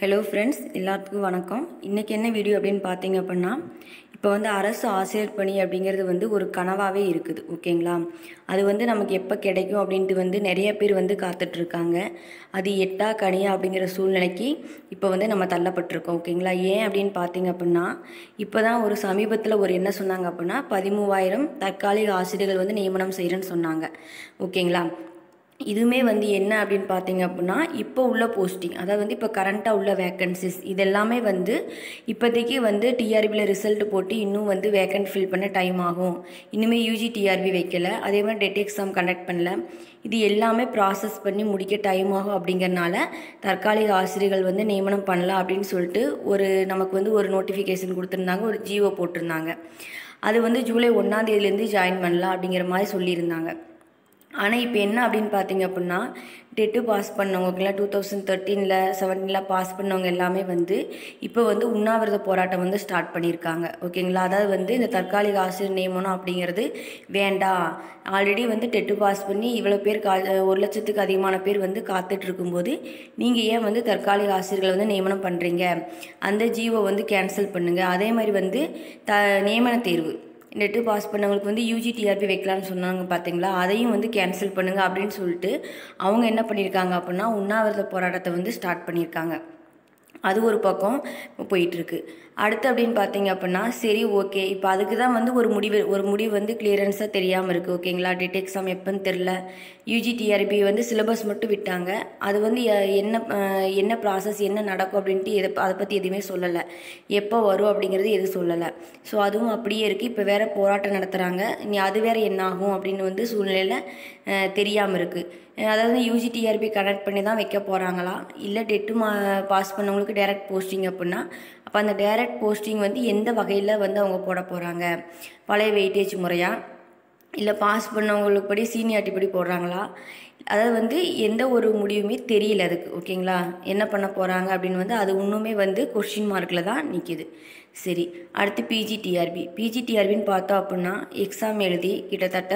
hello friends எல்லாத்துக்கும் வணக்கம் இன்றைக்கி என்ன வீடியோ அப்படின்னு பார்த்தீங்க அப்படின்னா இப்போ வந்து அரசு ஆசிரியர் பணி அப்படிங்கிறது வந்து ஒரு கனவாகவே இருக்குது ஓகேங்களா அது வந்து நமக்கு எப்போ கிடைக்கும் அப்படின்ட்டு வந்து நிறைய பேர் வந்து காத்துட்ருக்காங்க அது எட்டா கனியா அப்படிங்கிற சூழ்நிலைக்கு இப்போ வந்து நம்ம தள்ளப்பட்டிருக்கோம் ஓகேங்களா ஏன் அப்படின்னு பார்த்தீங்க அப்படின்னா இப்போ தான் ஒரு சமீபத்தில் ஒரு என்ன சொன்னாங்க அப்படின்னா பதிமூவாயிரம் தற்காலிக ஆசிரியர்கள் வந்து நியமனம் செய்கிறேன்னு சொன்னாங்க ஓகேங்களா இதுவுமே வந்து என்ன அப்படின்னு பார்த்தீங்க அப்படின்னா இப்போ உள்ள போஸ்டிங் அதாவது வந்து இப்போ கரண்ட்டாக உள்ள வேக்கன்சிஸ் இதெல்லாமே வந்து இப்போதைக்கு வந்து டிஆர்பியில் ரிசல்ட் போட்டு இன்னும் வந்து வேக்கன்ட் ஃபில் பண்ண டைம் ஆகும் இன்னுமே யூஜி டிஆர்பி வைக்கல அதே மாதிரி டெட் எக்ஸாம் கண்டக்ட் பண்ணல இது எல்லாமே ப்ராசஸ் பண்ணி முடிக்க டைம் ஆகும் அப்படிங்கறனால தற்காலிக ஆசிரியர்கள் வந்து நியமனம் பண்ணலாம் அப்படின்னு சொல்லிட்டு ஒரு நமக்கு வந்து ஒரு நோட்டிஃபிகேஷன் கொடுத்துருந்தாங்க ஒரு ஜிஓ போட்டிருந்தாங்க அது வந்து ஜூலை ஒன்றாந்தேதியிலேருந்து ஜாயின் பண்ணலாம் அப்படிங்கிற மாதிரி சொல்லியிருந்தாங்க ஆனால் இப்போ என்ன அப்படின்னு பார்த்தீங்க அப்படின்னா டெட்டு பாஸ் பண்ணவங்களுக்குலாம் டூ தௌசண்ட் தேர்ட்டீனில் செவன்டீனில் பாஸ் பண்ணவங்க எல்லாமே வந்து இப்போ வந்து உண்ணாவிரத போராட்டம் வந்து ஸ்டார்ட் பண்ணியிருக்காங்க ஓகேங்களா அதாவது வந்து இந்த தற்காலிக ஆசிரியர் நியமனம் அப்படிங்கிறது வேண்டாம் ஆல்ரெடி வந்து டெட்டு பாஸ் பண்ணி இவ்வளோ பேர் கா ஒரு லட்சத்துக்கு அதிகமான பேர் வந்து காத்துட்டு இருக்கும்போது நீங்கள் ஏன் வந்து தற்காலிக ஆசிரியர்களை வந்து நியமனம் பண்ணுறீங்க அந்த ஜிஓ வந்து கேன்சல் பண்ணுங்கள் அதே மாதிரி வந்து த நியமன தேர்வு நெட்டு பாஸ் பண்ணவங்களுக்கு வந்து யூஜி டிஆர்பி வைக்கலான்னு சொன்னாங்க பார்த்தீங்களா அதையும் வந்து கேன்சல் பண்ணுங்கள் அப்படின்னு சொல்லிட்டு அவங்க என்ன பண்ணியிருக்காங்க அப்படின்னா உண்ணாவிரத போராட்டத்தை வந்து ஸ்டார்ட் பண்ணியிருக்காங்க அது ஒரு பக்கம் போயிட்டுருக்கு அடுத்து அப்படின்னு பார்த்தீங்க அப்படின்னா சரி ஓகே இப்போ அதுக்கு தான் வந்து ஒரு முடிவு ஒரு முடிவு வந்து கிளியரன்ஸாக தெரியாமல் இருக்குது ஓகேங்களா டெட் எக்ஸாம் எப்போன்னு தெரில யூஜி டிஆர்பி வந்து சிலபஸ் மட்டும் விட்டாங்க அது வந்து எ- என்ன அஹ், என்ன ப்ராசஸ் என்ன நடக்கும் அப்படின்ட்டு எதை அதை பற்றி எதுவுமே சொல்லலை எப்போ வரும் அப்படிங்கிறது எதுவும் சொல்லலை ஸோ அதுவும் அப்படியே இருக்குது இப்போ வேற போராட்டம் நடத்துகிறாங்க இனி அது வேற என்ன ஆகும் அப்படின்னு வந்து சூழ்நிலையில் தெரியாமல் இருக்குது அதாவது யூஜி டிஆர்பி கனெக்ட் பண்ணி தான் வைக்க போகிறாங்களா இல்லை டெட்டு மா பாஸ் பண்ணவங்களுக்கு டைரக்ட் போஸ்டிங் அப்படின்னா அப்போ அந்த டைரக்ட் போஸ்டிங் வந்து எந்த வகையில் வந்து அவங்க போட போகிறாங்க பழைய வெயிட்டேஜ் முறையா இல்லை பாஸ் பண்ணவங்களுக்கு படி சீனியாரிட்டி படி போடுறாங்களா அதாவது வந்து எந்த ஒரு முடிவுமே தெரியல அதுக்கு ஓகேங்களா என்ன பண்ண போகிறாங்க அப்படின்னு வந்து அது இன்னுமே வந்து கொஷின் மார்க்கில் தான் நிற்கிது சரி அடுத்து பிஜிடிஆர்பி பிஜிடிஆர்பின்னு பார்த்தோம் அப்படின்னா எக்ஸாம் எழுதி கிட்டத்தட்ட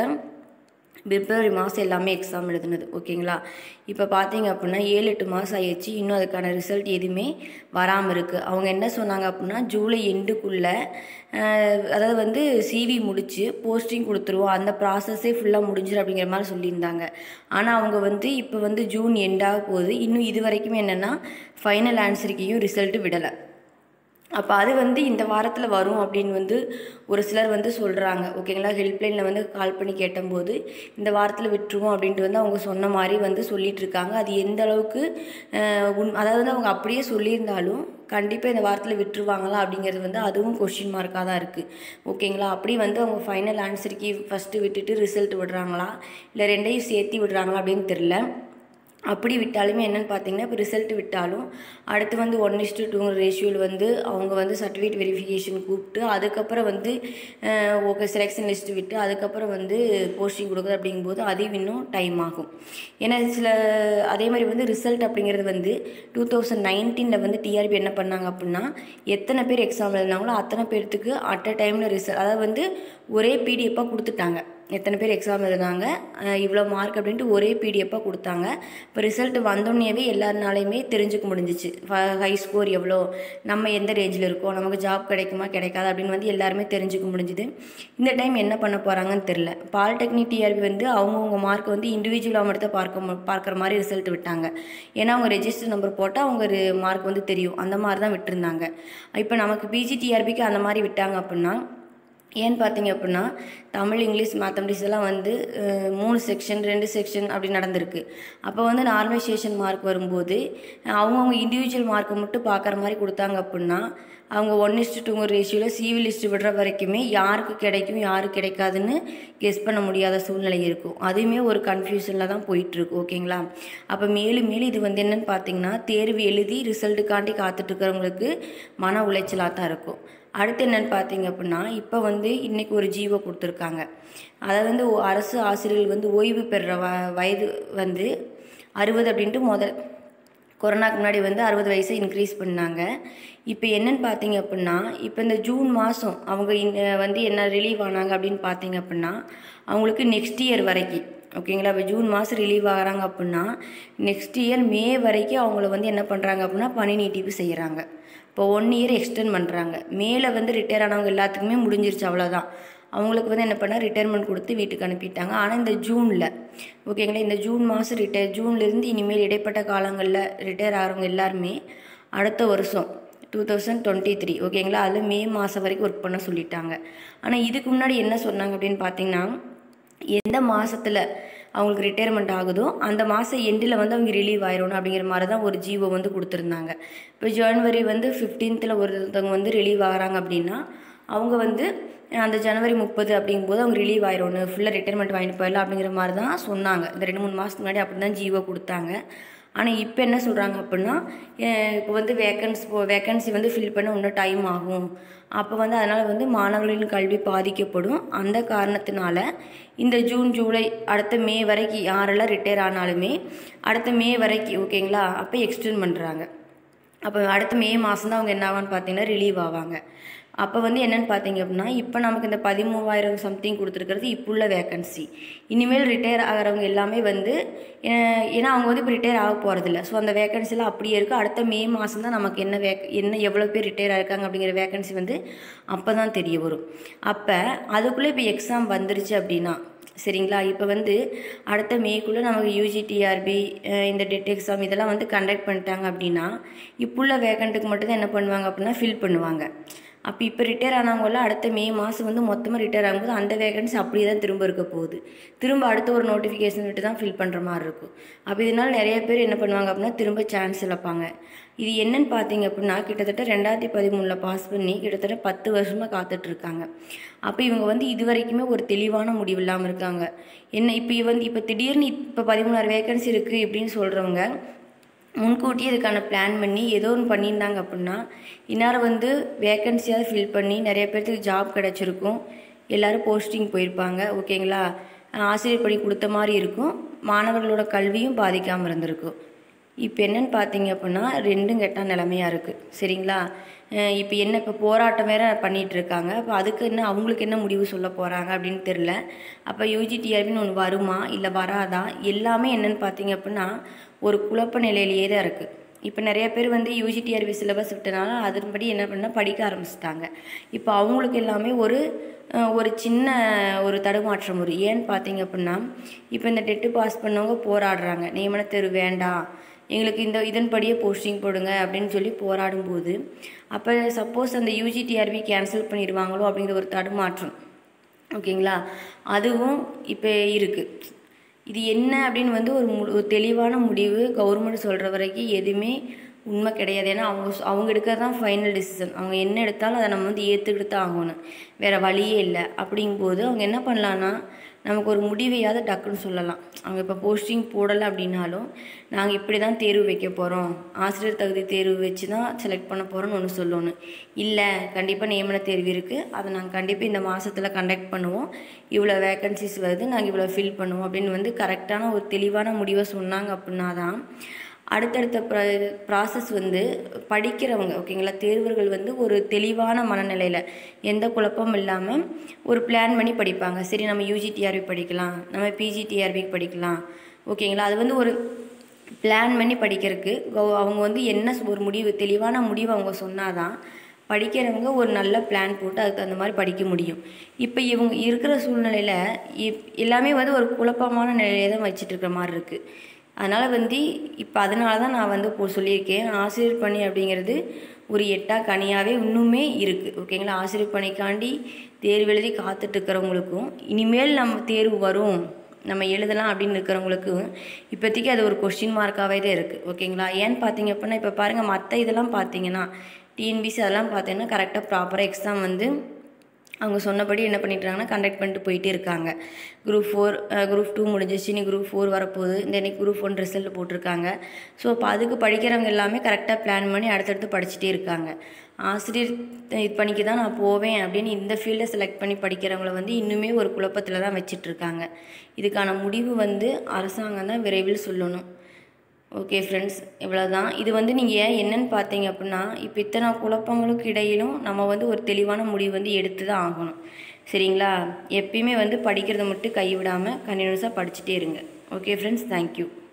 பிப்ரவரி மாதம் எல்லாமே எக்ஸாம் எழுதுனது ஓகேங்களா இப்போ பார்த்தீங்க அப்படின்னா ஏழு எட்டு மாதம் ஆயிடுச்சு இன்னும் அதுக்கான ரிசல்ட் எதுவுமே வராமல் இருக்குது அவங்க என்ன சொன்னாங்க அப்படின்னா ஜூலை எண்டுக்குள்ளே அதாவது வந்து சிவி முடித்து போஸ்டிங் கொடுத்துருவோம் அந்த ப்ராசஸே ஃபுல்லாக முடிஞ்சிடும் அப்படிங்கிற மாதிரி சொல்லியிருந்தாங்க ஆனால் அவங்க வந்து இப்போ வந்து ஜூன் எண்டாக போகுது இன்னும் இது வரைக்குமே என்னென்னா ஃபைனல் ஆன்சருக்கையும் ரிசல்ட்டு விடலை அப்போ அது வந்து இந்த வாரத்தில் வரும் அப்படின்னு வந்து ஒரு சிலர் வந்து சொல்கிறாங்க ஓகேங்களா ஹெல்ப்லைனில் வந்து கால் பண்ணி கேட்டபோது இந்த வாரத்தில் விட்டுருவோம் அப்படின்ட்டு வந்து அவங்க சொன்ன மாதிரி வந்து சொல்லிட்டு இருக்காங்க அது எந்த அளவுக்கு அஹ், உண் அதாவது வந்து அவங்க அப்படியே சொல்லியிருந்தாலும் கண்டிப்பாக இந்த வாரத்தில் விட்டுருவாங்களா அப்படிங்கிறது வந்து அதுவும் கொஷின் மார்க்காக தான் இருக்குது ஓகேங்களா அப்படி வந்து அவங்க ஃபைனல் ஆன்சருக்கு ஃபஸ்ட்டு விட்டுட்டு ரிசல்ட் விடுறாங்களா இல்லை ரெண்டையும் சேர்த்து விடுறாங்களா அப்படின்னு தெரில அப்படி விட்டாலுமே என்னன்னு பார்த்தீங்கன்னா இப்போ ரிசல்ட் விட்டாலும் அடுத்து வந்து ஒன் இஸ்டு டூ ரேஷியோவில் வந்து அவங்க வந்து சர்டிஃபிகேட் வெரிஃபிகேஷன் கூப்பிட்டு அதுக்கப்புறம் வந்து ஓகே செலெக்ஷன் லிஸ்ட் விட்டு அதுக்கப்புறம் வந்து போஸ்டிங் கொடுக்குறது அப்படிங்கும்போது அதுவும் இன்னும் டைம் ஆகும் ஏன்னா சில அதே மாதிரி வந்து ரிசல்ட் அப்படிங்கிறது வந்து டூ தௌசண்ட் நைன்டீனில் வந்து டிஆர்பி என்ன பண்ணாங்க அப்படின்னா எத்தனை பேர் எக்ஸாம் எழுதினாங்களோ அத்தனை பேர்த்துக்கு அட் அ டைமில் ரிசல்ட் அதாவது வந்து ஒரே பிடிஎஃபாக கொடுத்துட்டாங்க எத்தனை பேர் எக்ஸாம் எழுதுனாங்க அஹ் இவ்வளோ மார்க் அப்படின்ட்டு ஒரே பிடிஎஃபாக கொடுத்தாங்க இப்போ ரிசல்ட் வந்தோடனேவே எல்லாருனாலையுமே தெரிஞ்சுக்க முடிஞ்சிச்சு ஹை ஸ்கோர் எவ்வளோ நம்ம எந்த ரேஞ்சில் இருக்கோம் நமக்கு ஜாப் கிடைக்குமா கிடைக்காதா அப்படின்னு வந்து எல்லாருமே தெரிஞ்சுக்க முடிஞ்சுது இந்த டைம் என்ன பண்ண போகிறாங்கன்னு தெரில பாலிடெக்னிக் டிஆர்பி வந்து அவங்கவுங்க மார்க் வந்து இண்டிவிஜுவலாக மட்டும் தான் பார்க்க மு- பார்க்குற மாதிரி ரிசல்ட் விட்டாங்க ஏன்னா அவங்க ரெஜிஸ்டர் நம்பர் போட்டால் அவங்க மார்க் வந்து தெரியும் அந்த மாதிரி தான் விட்டுருந்தாங்க இப்போ நமக்கு பிஜிடிஆர்பிக்கு அந்த மாதிரி விட்டாங்க அப்படின்னா ஏன்னு பார்த்தீங்க அப்படின்னா தமிழ் இங்கிலீஷ் மேத்தமெட்டிக்ஸ் எல்லாம் வந்து அஹ், மூணு செக்ஷன் ரெண்டு செக்ஷன் அப்படி நடந்திருக்கு அப்போ வந்து நார்மலைசேஷன் மார்க் வரும்போது அஹ், அவங்கவுங்க இண்டிவிஜுவல் மார்க்கை மட்டும் பார்க்குற மாதிரி கொடுத்தாங்க அப்படின்னா அவங்க ஒன் இஸ்டு டூங்க ரேஷியோவில் சிவி லிஸ்ட் விடுற வரைக்குமே யாருக்கு கிடைக்கும் யாருக்கு கிடைக்காதுன்னு கெஸ் பண்ண முடியாத சூழ்நிலை இருக்கும் அதுவுமே ஒரு கன்ஃபியூஷனில் தான் போயிட்டுருக்கு ஓகேங்களா அப்போ மேலும் மேலும் இது வந்து என்னன்னு பார்த்தீங்கன்னா தேர்வு எழுதி ரிசல்ட்டுக்காண்டி காத்துட்ருக்கிறவங்களுக்கு மன உளைச்சலாக தான் இருக்கும் அடுத்து என்னன்னு பார்த்தீங்க அப்படின்னா இப்போ வந்து இன்னைக்கு ஒரு ஜீவோ கொடுத்துருக்காங்க அதாவது வந்து ஒ- அரசு ஆசிரியர்கள் வந்து ஓய்வு பெறுற வ வயது வந்து அறுபது அப்படின்ட்டு முதல் கொரோனாக்கு முன்னாடி வந்து அறுபது வயசை இன்க்ரீஸ் பண்ணாங்க இப்போ என்னன்னு பார்த்தீங்க அப்படின்னா இப்போ இந்த ஜூன் மாதம் அவங்க இன் வந்து என்ன ரிலீவ் ஆனாங்க அப்படின்னு பார்த்தீங்க அப்படின்னா அவங்களுக்கு நெக்ஸ்ட் இயர் வரைக்கும் ஓகேங்களா இப்போ ஜூன் மாதம் ரிலீவ் ஆகிறாங்க அப்படின்னா நெக்ஸ்ட் இயர் மே வரைக்கும் அவங்கள வந்து என்ன பண்ணுறாங்க அப்படின்னா பணி நீட்டிப்பு செய்கிறாங்க இப்போ ஒன் இயர் எக்ஸ்டெண்ட் பண்ணுறாங்க மேலே வந்து ரிட்டையர் ஆனவங்க எல்லாத்துக்குமே முடிஞ்சிருச்சு அவ்வளோதான் அவங்களுக்கு வந்து என்ன பண்ணால் ரிட்டையர்மெண்ட் கொடுத்து வீட்டுக்கு அனுப்பிட்டாங்க ஆனால் இந்த ஜூனில் ஓகேங்களா இந்த ஜூன் மாதம் ரிட்டையர் ஜூன்லேருந்து இனிமேல் இடைப்பட்ட காலங்களில் ரிட்டையர் ஆகிறவங்க எல்லாருமே அடுத்த வருஷம் டூ தௌசண்ட் டுவெண்ட்டி த்ரீ ஓகேங்களா அதில் மே மாதம் வரைக்கும் ஒர்க் பண்ண சொல்லிட்டாங்க ஆனால் இதுக்கு முன்னாடி என்ன சொன்னாங்க அப்படின்னு பார்த்தீங்கன்னா எந்த மாதத்தில் அவங்களுக்கு ரிட்டையர்மெண்ட் ஆகுதோ அந்த மாதம் எண்டில் வந்து அவங்க ரிலீவ் ஆயிடணும் அப்படிங்கிற மாதிரி தான் ஒரு ஜீவோ வந்து கொடுத்துருந்தாங்க இப்போ ஜனவரி வந்து ஃபிஃப்டீன்த்தில் ஒருத்தவங்க வந்து ரிலீவ் ஆகிறாங்க அப்படின்னா அவங்க வந்து அந்த ஜனவரி முப்பது அப்படிங்கும்போது அவங்க ரிலீவ் ஆயிடணும் ஃபுல்லாக ரிட்டைர்மெண்ட் வாங்கிட்டு போயிடலாம் அப்படிங்கிற மாதிரி தான் சொன்னாங்க இந்த ரெண்டு மூணு மாதத்துக்கு முன்னாடி அப்படி தான் ஜீவோ கொடுத்தாங்க ஆனால் இப்போ என்ன சொல்கிறாங்க அப்படின்னா இப்போ வந்து வேக்கன்ஸ் வேக்கன்சி வந்து ஃபில் பண்ண இன்னும் டைம் ஆகும் அப்போ வந்து அதனால் வந்து மாணவர்களின் கல்வி பாதிக்கப்படும் அந்த காரணத்தினால இந்த ஜூன் ஜூலை அடுத்த மே வரைக்கும் யாரெல்லாம் ரிட்டையர் ஆனாலுமே அடுத்த மே வரைக்கும் ஓகேங்களா அப்போ எக்ஸ்டெண்ட் பண்ணுறாங்க அப்போ அடுத்த மே மாதம் தான் அவங்க என்ன ஆவான்னு பார்த்தீங்கன்னா ரிலீவ் ஆவாங்க அப்போ வந்து என்னென்னு பார்த்தீங்க அப்படின்னா இப்போ நமக்கு இந்த பதிமூவாயிரம் சம்திங் கொடுத்துருக்கிறது இப்போ உள்ள வேக்கன்சி இனிமேல் ரிட்டையர் ஆகிறவங்க எல்லாமே வந்து ஏன்னா அவங்க வந்து இப்போ ரிட்டையர் ஆக போகிறதில்ல ஸோ அந்த வேக்கன்சிலாம் அப்படியே இருக்குது அடுத்த மே மாதம் தான் நமக்கு என்ன வேக் என்ன எவ்வளோ பேர் ரிட்டையர் ஆயிருக்காங்க அப்படிங்கிற வேக்கன்சி வந்து அப்போ தான் தெரிய வரும் அப்போ அதுக்குள்ளே இப்போ எக்ஸாம் வந்துருச்சு அப்படின்னா சரிங்களா இப்போ வந்து அடுத்த மேக்குள்ளே நமக்கு யூஜிடிஆர்பி இந்த டெட் எக்ஸாம் இதெல்லாம் வந்து கண்டக்ட் பண்ணிட்டாங்க அப்படின்னா இப்போ உள்ள வேக்கண்ட்டுக்கு மட்டும்தான் என்ன பண்ணுவாங்க அப்படின்னா ஃபில் பண்ணுவாங்க அப்போ இப்போ ரிட்டையர் ஆனவங்களாம் அடுத்த மே மாதம் வந்து மொத்தமாக ரிட்டையர் ஆகும்போது அந்த வேகன்சி அப்படியே தான் திரும்ப இருக்க போகுது திரும்ப அடுத்த ஒரு நோட்டிஃபிகேஷன் விட்டு தான் ஃபில் பண்ணுற மாதிரி இருக்கும் அப்போ இதனால் நிறைய பேர் என்ன பண்ணுவாங்க அப்படின்னா திரும்ப சான்ஸ் இழப்பாங்க இது என்னன்னு பார்த்தீங்க அப்படின்னா கிட்டத்தட்ட ரெண்டாயிரத்தி பதிமூணில் பாஸ் பண்ணி கிட்டத்தட்ட பத்து வருஷமாக காத்துட்ருக்காங்க அப்போ இவங்க வந்து இது வரைக்குமே ஒரு தெளிவான முடிவு இல்லாமல் இருக்காங்க என்ன இப்போ வந்து இப்போ திடீர்னு இப்போ பதிமூணாயிரம் வேகன்சி இருக்குது இப்படின்னு சொல்கிறவங்க முன்கூட்டியே இதுக்கான பிளான் பண்ணி ஏதோ ஒன்று பண்ணியிருந்தாங்க அப்படின்னா இந்நேரம் வந்து வேக்கன்சியாவது ஃபில் பண்ணி நிறைய பேர்த்துக்கு ஜாப் கிடச்சிருக்கும் எல்லோரும் போஸ்டிங் போயிருப்பாங்க ஓகேங்களா ஆசிரியர் பணி கொடுத்த மாதிரி இருக்கும் மாணவர்களோட கல்வியும் பாதிக்காமல் இருந்திருக்கும் இப்போ என்னன்னு பார்த்தீங்க அப்படின்னா ரெண்டும் கெட்ட நிலமையாக இருக்குது சரிங்களா இப்போ என்ன இப்போ போராட்டம் வேறு பண்ணிகிட்டு இருக்காங்க அப்போ அதுக்கு என்ன அவங்களுக்கு என்ன முடிவு சொல்ல போகிறாங்க அப்படின்னு தெரில அப்போ யூஜிடிஆர்பின்னு ஒன்று வருமா இல்லை வராதா எல்லாமே என்னென்னு பார்த்தீங்க அப்படின்னா ஒரு குழப்ப நிலையிலேயே தான் இருக்குது இப்போ நிறைய பேர் வந்து யூஜிடிஆர்பி சிலபஸ் விட்டனால அதன்படி என்ன பண்ணால் படிக்க ஆரம்பிச்சிட்டாங்க இப்போ அவங்களுக்கு எல்லாமே ஒரு ஒரு சின்ன ஒரு தடுமாற்றம் வரும் ஏன்னு பார்த்தீங்க அப்படின்னா இப்போ இந்த டெட்டு பாஸ் பண்ணவங்க போராடுறாங்க நியமன தேர்வு வேண்டாம் எங்களுக்கு இந்த இதன்படியே போஸ்டிங் போடுங்க அப்படின்னு சொல்லி போராடும்போது அப்போ சப்போஸ் அந்த யூஜிடிஆர்பி கேன்சல் பண்ணிடுவாங்களோ அப்படிங்கிற ஒரு தடுமாற்றம் ஓகேங்களா அதுவும் இப்போ இருக்குது இது என்ன அப்படின்னு வந்து ஒரு மு ஒரு தெளிவான முடிவு கவர்மெண்ட் சொல்கிற வரைக்கும் எதுவுமே உண்மை கிடையாது ஏன்னா அவங்க அவங்க எடுக்கிறது தான் ஃபைனல் டிசிஷன் அவங்க என்ன எடுத்தாலும் அதை நம்ம வந்து ஏற்றுக்கிட்டு தான் ஆகணும் வேறு வழியே இல்லை அப்படிங்கும்போது அவங்க என்ன பண்ணலான்னா நமக்கு ஒரு முடிவையாவது டக்குன்னு சொல்லலாம் அவங்க இப்போ போஸ்டிங் போடலை அப்படின்னாலும் நாங்கள் இப்படி தான் தேர்வு வைக்க போகிறோம் ஆசிரியர் தகுதி தேர்வு வச்சு தான் செலக்ட் பண்ண போகிறோம்னு ஒன்று சொல்லணும் இல்லை கண்டிப்பாக நியமன தேர்வு இருக்குது அதை நாங்கள் கண்டிப்பாக இந்த மாதத்தில் கண்டக்ட் பண்ணுவோம் இவ்வளோ வேக்கன்சிஸ் வருது நாங்கள் இவ்வளோ ஃபில் பண்ணுவோம் அப்படின்னு வந்து கரெக்டான ஒரு தெளிவான முடிவை சொன்னாங்க அப்படின்னா தான் அடுத்தடுத்த ப்ர ப்ராசஸ் வந்து படிக்கிறவங்க ஓகேங்களா தேர்வர்கள் வந்து ஒரு தெளிவான மனநிலையில் எந்த குழப்பமும் இல்லாமல் ஒரு பிளான் பண்ணி படிப்பாங்க சரி நம்ம யூஜிடிஆர்பி படிக்கலாம் நம்ம பிஜிடிஆர்பிக்கு படிக்கலாம் ஓகேங்களா அது வந்து ஒரு பிளான் பண்ணி படிக்கிறதுக்கு கவ- அவங்க வந்து என்ன ஒரு முடிவு தெளிவான முடிவு அவங்க சொன்னாதான் படிக்கிறவங்க ஒரு நல்ல பிளான் போட்டு அதுக்கு தகுந்த மாதிரி படிக்க முடியும் இப்போ இவங்க இருக்கிற சூழ்நிலையில் இப் எல்லாமே வந்து ஒரு குழப்பமான நிலையில தான் வச்சுட்டு இருக்கிற மாதிரி இருக்குது அதனால் வந்து இப்போ அதனால தான் நான் வந்து இப்போ சொல்லியிருக்கேன் ஆசிரியர் பணி அப்படிங்கிறது ஒரு எட்டா கனியாகவே இன்னுமே இருக்குது ஓகேங்களா ஆசிரியர் பணிக்காண்டி தேர்வு எழுதி காத்துட்டு இருக்கிறவங்களுக்கும் இனிமேல் நம்ம தேர்வு வரும் நம்ம எழுதலாம் அப்படின்னு இருக்கிறவங்களுக்கும் இப்போதைக்கு அது ஒரு கொஸ்டின் மார்க்காகவே தான் இருக்குது ஓகேங்களா ஏன்னு பார்த்தீங்க அப்படின்னா இப்போ பாருங்கள் மற்ற இதெல்லாம் பார்த்தீங்கன்னா டிஎன்பிசி அதெல்லாம் பார்த்தீங்கன்னா கரெக்டாக ப்ராப்பராக எக்ஸாம் வந்து அவங்க சொன்னபடி என்ன பண்ணிட்டுருக்காங்கன்னா கண்டக்ட் பண்ணிட்டு போயிட்டே இருக்காங்க குரூப் ஃபோர் குரூப் டூ முடிஞ்சிச்சு இனி குரூப் ஃபோர் வரப்போகுது இந்த இன்னைக்கு குரூப் ஒன் ரிசல்ட் போட்டிருக்காங்க ஸோ இப்போ அதுக்கு படிக்கிறவங்க எல்லாமே கரெக்டாக பிளான் பண்ணி அடுத்தடுத்து படிச்சுட்டே இருக்காங்க ஆசிரியர் இது பண்ணிக்கு தான் நான் போவேன் அப்படின்னு இந்த ஃபீல்டை செலக்ட் பண்ணி படிக்கிறவங்கள வந்து இன்னுமே ஒரு குழப்பத்தில் தான் வச்சிட்டு இருக்காங்க இதுக்கான முடிவு வந்து அரசாங்கம் தான் விரைவில் சொல்லணும் ஓகே ஃப்ரெண்ட்ஸ் இவ்வளோதான் இது வந்து நீங்கள் என்னன்னு பார்த்தீங்க அப்படின்னா இப்போ இத்தனை குழப்பங்களுக்கு இடையிலும் நம்ம வந்து ஒரு தெளிவான முடிவு வந்து எடுத்து தான் ஆகணும் சரிங்களா எப்பயுமே வந்து படிக்கிறத மட்டும் கைவிடாமல் கண்டினியூஸாக படிச்சுட்டே இருங்க ஓகே ஃப்ரெண்ட்ஸ் தேங்க்யூ